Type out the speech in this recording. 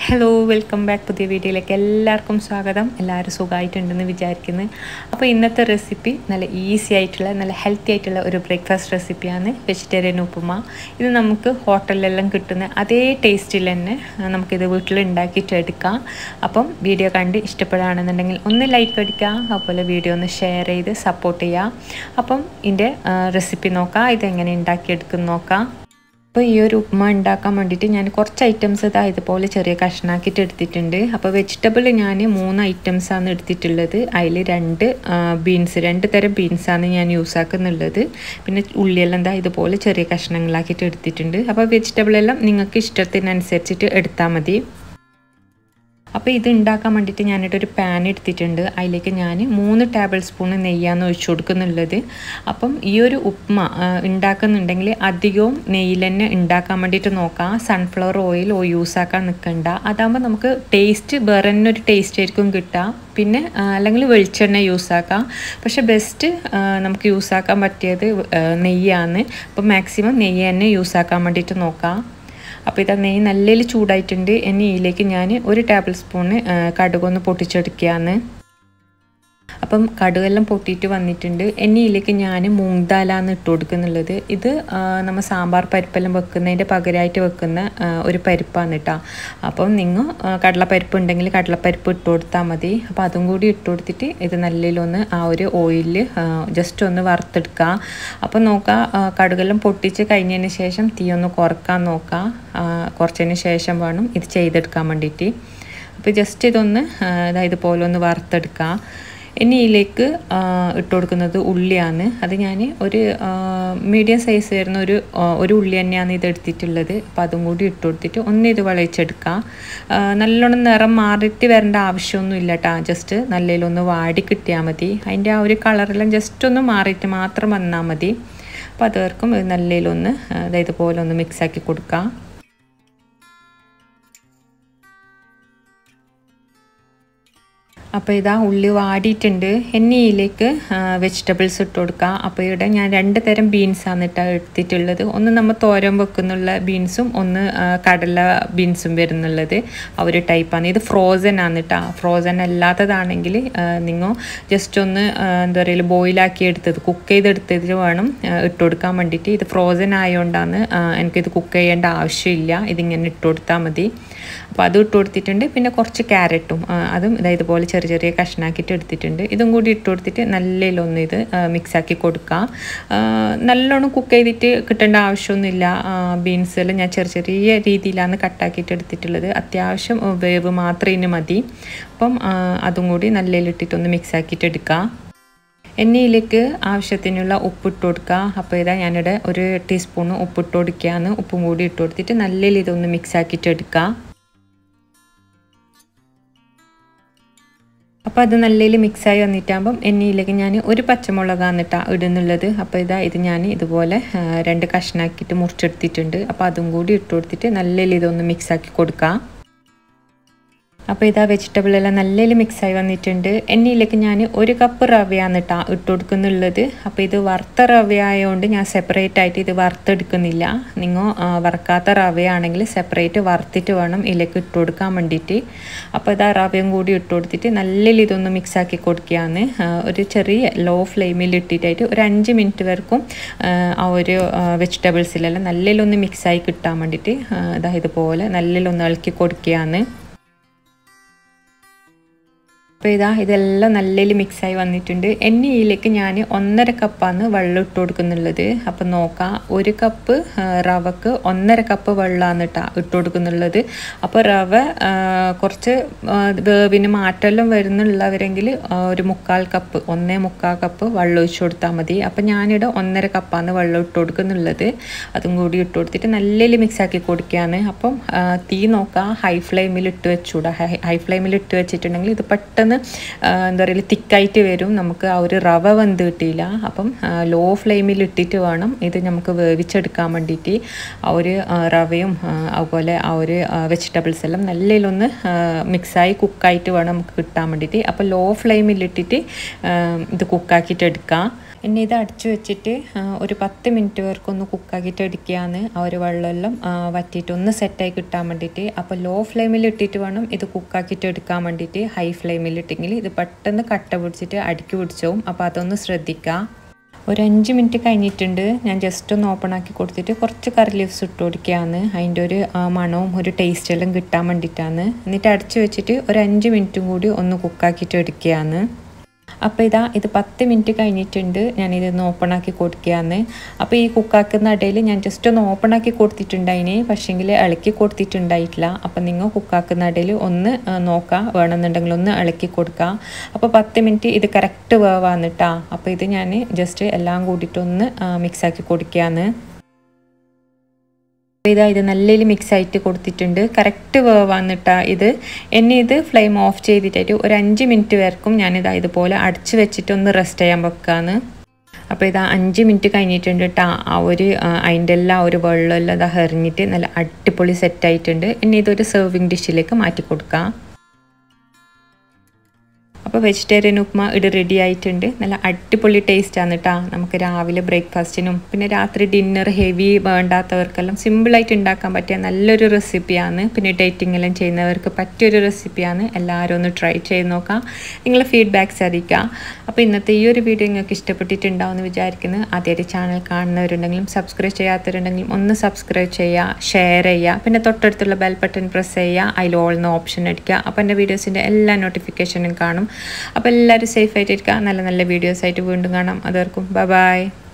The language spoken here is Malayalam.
ഹലോ വെൽക്കം ബാക്ക് പുതിയ വീഡിയോയിലേക്ക് എല്ലാവർക്കും സ്വാഗതം എല്ലാവരും സുഖമായിട്ടുണ്ടെന്ന് വിചാരിക്കുന്നു അപ്പോൾ ഇന്നത്തെ റെസിപ്പി നല്ല ഈസി ആയിട്ടുള്ള നല്ല ഹെൽത്തി ആയിട്ടുള്ള ഒരു ബ്രേക്ക്ഫാസ്റ്റ് റെസിപ്പിയാണ് വെജിറ്റേറിയൻ ഉപ്പുമ ഇത് നമുക്ക് ഹോട്ടലിലെല്ലാം കിട്ടുന്ന അതേ ടേസ്റ്റിൽ തന്നെ ആ, നമുക്കിത് വീട്ടിൽ ഉണ്ടാക്കിയിട്ട് എടുക്കാം അപ്പം വീഡിയോ കണ്ട് ഇഷ്ടപ്പെടുകയാണെന്നുണ്ടെങ്കിൽ ഒന്ന് ലൈക്ക് അടിക്കുക അതുപോലെ വീഡിയോ ഒന്ന് ഷെയർ ചെയ്ത് സപ്പോർട്ട് ചെയ്യുക അപ്പം ഇതിൻ്റെ റെസിപ്പി നോക്കാം ഇതെങ്ങനെ ഉണ്ടാക്കിയെടുക്കും നോക്കാം അപ്പോൾ ഈ ഒരു ഉപ്മ ഉണ്ടാക്കാൻ വേണ്ടിയിട്ട് ഞാൻ കുറച്ച് ഐറ്റംസ് ഇതാ ഇതുപോലെ ചെറിയ കഷ്ണാക്കിയിട്ട് എടുത്തിട്ടുണ്ട് അപ്പോൾ വെജിറ്റബിൾ ഞാൻ മൂന്ന് ഐറ്റംസാണ് എടുത്തിട്ടുള്ളത് അതിൽ രണ്ട് ബീൻസ് രണ്ട് തരം ബീൻസാണ് ഞാൻ യൂസ് ആക്കുന്നുള്ളത് പിന്നെ ഉള്ളിയെല്ലാം എന്താ ഇതുപോലെ ചെറിയ കഷ്ണങ്ങളാക്കിയിട്ട് എടുത്തിട്ടുണ്ട് അപ്പോൾ വെജിറ്റബിൾ എല്ലാം നിങ്ങൾക്ക് ഇഷ്ടത്തിനനുസരിച്ചിട്ട് എടുത്താൽ മതി അപ്പോൾ ഇത് ഉണ്ടാക്കാൻ വേണ്ടിയിട്ട് ഞാനിവിടെ ഒരു പാൻ എടുത്തിട്ടുണ്ട് അതിലേക്ക് ഞാൻ മൂന്ന് ടേബിൾ സ്പൂൺ നെയ്യാണ് ഒഴിച്ചു കൊടുക്കുന്നുള്ളത് അപ്പം ഈ ഒരു ഉപ്മ ആ, ഉണ്ടാക്കുന്നുണ്ടെങ്കിൽ അധികവും നെയ്യിൽ തന്നെ ഉണ്ടാക്കാൻ വേണ്ടിയിട്ട് നോക്കാം സൺഫ്ലവർ ഓയിൽ യൂസ് ആക്കാൻ നിൽക്കണ്ട അതാകുമ്പോൾ നമുക്ക് ടേസ്റ്റ് വേറെ തന്നെ ഒരു ടേസ്റ്റ് ആയിരിക്കും കിട്ടുക പിന്നെ ആ, അല്ലെങ്കിൽ വെളിച്ചെണ്ണ യൂസ് ആക്കാം പക്ഷേ ബെസ്റ്റ് നമുക്ക് യൂസ് ആക്കാൻ പറ്റിയത് ആ, നെയ്യാണ് അപ്പോൾ മാക്സിമം നെയ്യ് തന്നെ യൂസ് ആക്കാൻ വേണ്ടിയിട്ട് നോക്കാം അപ്പോൾ ഇതാ നെയ്യ് നല്ലതിൽ ചൂടായിട്ടുണ്ട് ഇനി ഇതിലേക്ക് ഞാൻ ഒരു ടേബിൾ സ്പൂണ് കടുകൊന്ന് പൊട്ടിച്ചെടുക്കുകയാണ് അപ്പം കടുകെല്ലാം പൊട്ടിയിട്ട് വന്നിട്ടുണ്ട് ഇനി ഇതിലേക്ക് ഞാൻ മൂങ്ദാലാന്ന് ഇട്ട് കൊടുക്കുന്നുള്ളത് ഇത് ആ, നമ്മൾ സാമ്പാർ പരിപ്പെല്ലാം വെക്കുന്നതിൻ്റെ പകരമായിട്ട് വെക്കുന്ന ആ, ഒരു പരിപ്പാണ് കേട്ടോ അപ്പം നിങ്ങൾ കടലപ്പരിപ്പ് ഉണ്ടെങ്കിൽ കടലപ്പരിപ്പ് ഇട്ട് കൊടുത്താൽ മതി അപ്പോൾ അതും കൂടി ഇട്ട് കൊടുത്തിട്ട് ഇത് നല്ലതിലൊന്ന് ആ ഒരു ഓയിലിൽ ജസ്റ്റ് ഒന്ന് വറുത്തെടുക്കുക അപ്പം നോക്കുക ആ, കടുകെല്ലാം പൊട്ടിച്ച് കഴിഞ്ഞതിന് ശേഷം തീ ഒന്ന് കുറക്കാൻ നോക്കുക ആ, കുറച്ചതിന് ശേഷം വേണം ഇത് ചെയ്തെടുക്കാൻ വേണ്ടിയിട്ട് അപ്പോൾ ജസ്റ്റ് ഇതൊന്ന് ആ, ഇതാ ഇതുപോലെ ഒന്ന് വറുത്തെടുക്കുക ഇനി ഇതിലേക്ക് ആ, ഇട്ട് കൊടുക്കുന്നത് ഉള്ളിയാണ് അത് ഞാൻ ഒരു മീഡിയം സൈസ് വരുന്ന ഒരു ആ, ഒരു ഉള്ളി തന്നെയാണ് ഇത് എടുത്തിട്ടുള്ളത് അപ്പോൾ അതും കൂടി ഇട്ട് കൊടുത്തിട്ട് ഒന്ന് ഇത് വിളയിച്ചെടുക്കുക ആ, നല്ലോണം നിറം മാറിയിട്ട് വരേണ്ട ആവശ്യമൊന്നും ഇല്ല കേട്ടോ ജസ്റ്റ് നല്ലതിലൊന്ന് വാടി കിട്ടിയാൽ മതി അതിൻ്റെ ആ ഒരു കളറെല്ലാം ജസ്റ്റ് ഒന്ന് മാറിയിട്ട് മാത്രം വന്നാൽ മതി അപ്പോൾ അതേർക്കും ഇത് നല്ലതിലൊന്ന് അതായത് പോലെ ഒന്ന് മിക്സാക്കി കൊടുക്കുക അപ്പോൾ ഇതാ ഉള്ളി വാടിയിട്ടുണ്ട് എണ്ണയിലേക്ക് വെജിറ്റബിൾസ് ഇട്ട് കൊടുക്കുക അപ്പോൾ ഇവിടെ ഞാൻ രണ്ട് തരം ബീൻസാണ് ഇട്ടാ എടുത്തിട്ടുള്ളത് ഒന്ന് നമ്മൾ തോരൻ വെക്കുന്നുള്ള ബീൻസും ഒന്ന് ആ, കടല ബീൻസും വരുന്നുള്ളത് ആ ഒരു ടൈപ്പാണ് ഇത് ഫ്രോസൺ ആണ് കേട്ടോ ഫ്രോസൺ അല്ലാത്തതാണെങ്കിൽ നിങ്ങൾ ജസ്റ്റ് ഒന്ന് ആ, എന്താ പറയുക ബോയിലാക്കി എടുത്തത് കുക്ക് ചെയ്തെടുത്തത് വേണം ആ, ഇട്ട് കൊടുക്കാൻ വേണ്ടിയിട്ട് ഇത് ഫ്രോസൺ ആയതുകൊണ്ടാണ് ആ, എനിക്കിത് കുക്ക് ചെയ്യേണ്ട ആവശ്യമില്ല ഇതിങ്ങനെ ഇട്ട് കൊടുത്താൽ മതി അപ്പോൾ അതും ഇട്ട് കൊടുത്തിട്ടുണ്ട് പിന്നെ കുറച്ച് ക്യാരറ്റും ആ, അതും ഇതാ ഇതുപോലെ ചെറിയ ചെറിയ കഷ്ണാക്കിയിട്ട് എടുത്തിട്ടുണ്ട് ഇതും കൂടി ഇട്ട് കൊടുത്തിട്ട് നല്ലതിലൊന്ന് ഇത് മിക്സാക്കി കൊടുക്കാം ആ, നല്ലോണം കുക്ക് ചെയ്തിട്ട് കിട്ടേണ്ട ആവശ്യമൊന്നുമില്ല ബീൻസ് എല്ലാം ഞാൻ ചെറിയ ചെറിയ രീതിയിലാണ് കട്ടാക്കിയിട്ട് എടുത്തിട്ടുള്ളത് അത്യാവശ്യം വേവ് മാത്രം ഇതിന് മതി അപ്പം ആ, അതും കൂടി നല്ലതിലിട്ടിട്ടൊന്ന് മിക്സാക്കിയിട്ട് എടുക്കാം എണ്ണയിലേക്ക് ആവശ്യത്തിനുള്ള ഉപ്പിട്ട് കൊടുക്കുക അപ്പോൾ ഇതാ ഞാനിവിടെ ഒരു ടീസ്പൂണ് ഉപ്പിട്ട് കൊടുക്കുകയാണ് ഉപ്പും കൂടി ഇട്ട് കൊടുത്തിട്ട് നല്ല ഇതൊന്ന് മിക്സ് ആക്കിയിട്ട് എടുക്കുക അപ്പോൾ അത് നല്ലതിൽ മിക്സായി വന്നിട്ടാകുമ്പം എണ്ണയിലേക്ക് ഞാൻ ഒരു പച്ചമുളകാണ് ഇട്ടാ ഇടുന്നുള്ളത് അപ്പോൾ ഇതാ ഇത് ഞാൻ ഇതുപോലെ ആ, രണ്ട് കഷ്ണാക്കിയിട്ട് മുറിച്ചെടുത്തിട്ടുണ്ട് അപ്പോൾ അതും കൂടി ഇട്ട് കൊടുത്തിട്ട് നല്ലതിൽ ഇതൊന്ന് മിക്സാക്കി കൊടുക്കാം അപ്പോൾ ഇതാ വെജിറ്റബിൾ എല്ലാം നല്ലതിൽ മിക്സായി വന്നിട്ടുണ്ട് എണ്ണയിലേക്ക് ഞാൻ ഒരു കപ്പ് റവയാണ് ഇട്ടാ ഇട്ട് കൊടുക്കുന്നുള്ളത് അപ്പോൾ ഇത് വറുത്ത റവ ആയതുകൊണ്ട് ഞാൻ സെപ്പറേറ്റ് ആയിട്ട് ഇത് വറുത്തെടുക്കുന്നില്ല നിങ്ങൾ വറുക്കാത്ത റവയാണെങ്കിൽ സെപ്പറേറ്റ് വറുത്തിട്ട് വേണം ഇതിലേക്ക് ഇട്ട് കൊടുക്കാൻ വേണ്ടിയിട്ട് അപ്പോൾ ഇതാ റവയും കൂടി ഇട്ട് കൊടുത്തിട്ട് നല്ലതിൽ ഇതൊന്ന് മിക്സാക്കി കൊടുക്കുകയാണ് ആ, ഒരു ചെറിയ ലോ ഫ്ലെയിമിൽ ഇട്ടിട്ടായിട്ട് ഒരു അഞ്ച് മിനിറ്റ് വരെക്കും ആ, ആ ഒരു വെജിറ്റബിൾസിലെല്ലാം നല്ലതിലൊന്ന് മിക്സായി കിട്ടാൻ വേണ്ടിയിട്ട് ആ, ഇതാ ഇതുപോലെ നല്ലതിലൊന്ന് ഇളക്കി കൊടുക്കുകയാണ് അപ്പോൾ ഇതാ ഇതെല്ലാം നല്ലതിൽ മിക്സായി വന്നിട്ടുണ്ട് എണ്ണയിലേക്ക് ഞാൻ ഒന്നര കപ്പാണ് വെള്ളം ഇട്ട് കൊടുക്കുന്നുള്ളത് അപ്പോൾ നോക്കാം ഒരു കപ്പ് ആ, റവക്ക് ഒന്നര കപ്പ് വെള്ളമാണ് ഇട്ടാ ഇട്ട് കൊടുക്കുന്നുള്ളത് അപ്പോൾ റവ ആ, കുറച്ച് ആ, വേവിന് മാറ്റമെല്ലാം വരുന്നുള്ളവരെങ്കിൽ ആ, ഒരു മുക്കാൽ കപ്പ് ഒന്നേ മുക്കാൽ കപ്പ് വെള്ളം ഒഴിച്ച് കൊടുത്താൽ മതി അപ്പോൾ ഞാനിവിടെ ഒന്നര കപ്പാണ് വെള്ളം ഇട്ട് കൊടുക്കുന്നുള്ളത് അതും കൂടി ഇട്ട് കൊടുത്തിട്ട് നല്ലതിൽ മിക്സാക്കി കൊടുക്കുകയാണ് അപ്പം ആ, തീ നോക്കുക ഹൈ ഫ്ലെയിമിൽ ഇട്ട് വെച്ചുകൂടാ ഹൈ ഹൈ ഫ്ലെയിമിൽ ഇട്ട് വെച്ചിട്ടുണ്ടെങ്കിൽ ഇത് പെട്ടെന്ന് ആ, എന്താ പറയുക തിക്കായിട്ട് വരും നമുക്ക് ആ ഒരു റവ വെന്ത് കിട്ടിയില്ല അപ്പം ലോ ഫ്ലെയിമിൽ ഇട്ടിട്ട് വേണം ഇത് നമുക്ക് വേവിച്ചെടുക്കാൻ വേണ്ടിയിട്ട് ആ ഒരു ആ, റവയും ആ, അതുപോലെ ആ ഒരു വെജിറ്റബിൾസ് എല്ലാം നല്ലതിലൊന്ന് മിക്സായി കുക്കായിട്ട് വേണം നമുക്ക് കിട്ടാൻ വേണ്ടിയിട്ട് അപ്പോൾ ലോ ഫ്ലെയിമിൽ ഇട്ടിട്ട് ആ, ഇത് കുക്കാക്കിയിട്ട് എടുക്കാം ഇനി ഇത് അടച്ചു വെച്ചിട്ട് ആ, ഒരു പത്ത് മിനിറ്റ് വരെക്കും ഒന്ന് കുക്കാക്കിയിട്ട് എടുക്കുകയാണ് ആ ഒരു വെള്ളമെല്ലാം ആ, വറ്റിയിട്ട് ഒന്ന് സെറ്റായി കിട്ടാൻ വേണ്ടിയിട്ട് അപ്പോൾ ലോ ഫ്ലെയിമിൽ ഇട്ടിട്ട് വേണം ഇത് കുക്കാക്കിയിട്ട് എടുക്കാൻ വേണ്ടിയിട്ട് ഹൈ ഫ്ലെയിമിൽ ഇട്ടെങ്കിൽ ഇത് പെട്ടെന്ന് കട്ട പിടിച്ചിട്ട് അടുക്കി പിടിച്ചോവും അപ്പോൾ അതൊന്ന് ശ്രദ്ധിക്കുക ഒരു അഞ്ച് മിനിറ്റ് കഴിഞ്ഞിട്ടുണ്ട് ഞാൻ ജസ്റ്റ് ഒന്ന് ഓപ്പൺ ആക്കി കൊടുത്തിട്ട് കുറച്ച് കറി ലീവ്സ് ഇട്ട് കൊടുക്കുകയാണ് അതിൻ്റെ ഒരു ആ, മണവും ഒരു ടേസ്റ്റ് എല്ലാം കിട്ടാൻ വേണ്ടിയിട്ടാണ് എന്നിട്ട് അടച്ചു വെച്ചിട്ട് ഒരു അഞ്ച് മിനിറ്റും കൂടി ഒന്ന് കുക്കാക്കിയിട്ട് എടുക്കുകയാണ് അപ്പോൾ ഇതാ ഇത് പത്ത് മിനിറ്റ് കഴിഞ്ഞിട്ടുണ്ട് ഞാനിതൊന്ന് ഓപ്പൺ ആക്കി കൊടുക്കുകയാണ് അപ്പോൾ ഈ കുക്കാക്കുന്ന ഇടയിൽ ഞാൻ ജസ്റ്റ് ഒന്ന് ഓപ്പൺ ആക്കി കൊടുത്തിട്ടുണ്ടായിന് പക്ഷേങ്കിൽ ഇളക്കി കൊടുത്തിട്ടുണ്ടായിട്ടില്ല അപ്പോൾ നിങ്ങൾ കുക്കാക്കുന്ന ഇടയിൽ ഒന്ന് ആ, നോക്കുക വേണമെന്നുണ്ടെങ്കിൽ ഒന്ന് ഇളക്കി കൊടുക്കുക അപ്പോൾ പത്ത് മിനിറ്റ് ഇത് കറക്റ്റ് വേവാന്നിട്ടാ അപ്പോൾ ഇത് ഞാൻ ജസ്റ്റ് എല്ലാം കൂടിയിട്ടൊന്ന് മിക്സാക്കി കൊടുക്കുകയാണ് ഇതാ ഇത് നല്ല മിക്സ് ആയിട്ട് കൊടുത്തിട്ടുണ്ട് കറക്റ്റ് വേവാന്നിട്ടാ ഇത് എന്നെ ഇത് ഫ്ലെയിം ഓഫ് ചെയ്തിട്ടായിട്ട് ഒരു അഞ്ച് മിനിറ്റ് വരെക്കും ഞാനിതാ ഇതുപോലെ അടച്ച് വെച്ചിട്ട് ഒന്ന് റെസ്റ്റ് ചെയ്യാൻ വെക്കാന്ന് അപ്പോൾ ഇതാ അഞ്ച് മിനിറ്റ് കഴിഞ്ഞിട്ടുണ്ട് കേട്ടോ ആ ഒരു ആ, അതിൻ്റെ എല്ലാം ആ ഒരു വെള്ളമെല്ലാം ഇതാ എറിഞ്ഞിട്ട് നല്ല അടിപൊളി സെറ്റായിട്ടുണ്ട് ഇനി ഇതൊരു സെർവിങ് ഡിഷിലേക്ക് മാറ്റി കൊടുക്കാം അപ്പോൾ വെജിറ്റേറിയൻ ഉപ്മ ഇത് റെഡി ആയിട്ടുണ്ട് നല്ല അടിപൊളി ടേസ്റ്റാണ് കേട്ടോ നമുക്ക് രാവിലെ ബ്രേക്ക്ഫാസ്റ്റിനും പിന്നെ രാത്രി ഡിന്നർ ഹെവി വേണ്ടാത്തവർക്കെല്ലാം സിമ്പിളായിട്ട് ഉണ്ടാക്കാൻ പറ്റിയ നല്ലൊരു റെസിപ്പിയാണ് പിന്നെ ഡേറ്റിംഗ് എല്ലാം ചെയ്യുന്നവർക്ക് പറ്റിയൊരു റെസിപ്പിയാണ് എല്ലാവരും ഒന്ന് ട്രൈ ചെയ്ത് നോക്കാം നിങ്ങൾ ഫീഡ്ബാക്ക്സ് അറിയിക്കുക അപ്പോൾ ഇന്നത്തെ ഈ ഒരു വീഡിയോ നിങ്ങൾക്ക് ഇഷ്ടപ്പെട്ടിട്ടുണ്ടാവും എന്ന് വിചാരിക്കുന്നു ആദ്യമായിട്ട് ചാനൽ കാണുന്നവരുണ്ടെങ്കിലും സബ്സ്ക്രൈബ് ചെയ്യാത്തവരുണ്ടെങ്കിലും ഒന്ന് സബ്സ്ക്രൈബ് ചെയ്യുക ഷെയർ ചെയ്യുക പിന്നെ തൊട്ടടുത്തുള്ള ബെൽ ബട്ടൺ പ്രസ് ചെയ്യുക അതിൽ ഓൾ എന്ന ഓപ്ഷൻ അടിക്കുക അപ്പോൾ എൻ്റെ വീഡിയോസിൻ്റെ എല്ലാ നോട്ടിഫിക്കേഷനും കാണും അപ്പോൾ എല്ലാവരും സേഫ് ആയിട്ടിരിക്കുക നല്ല നല്ല വീഡിയോസ് ആയിട്ട് വീണ്ടും കാണാം അതുവർക്കും ബൈ ബൈ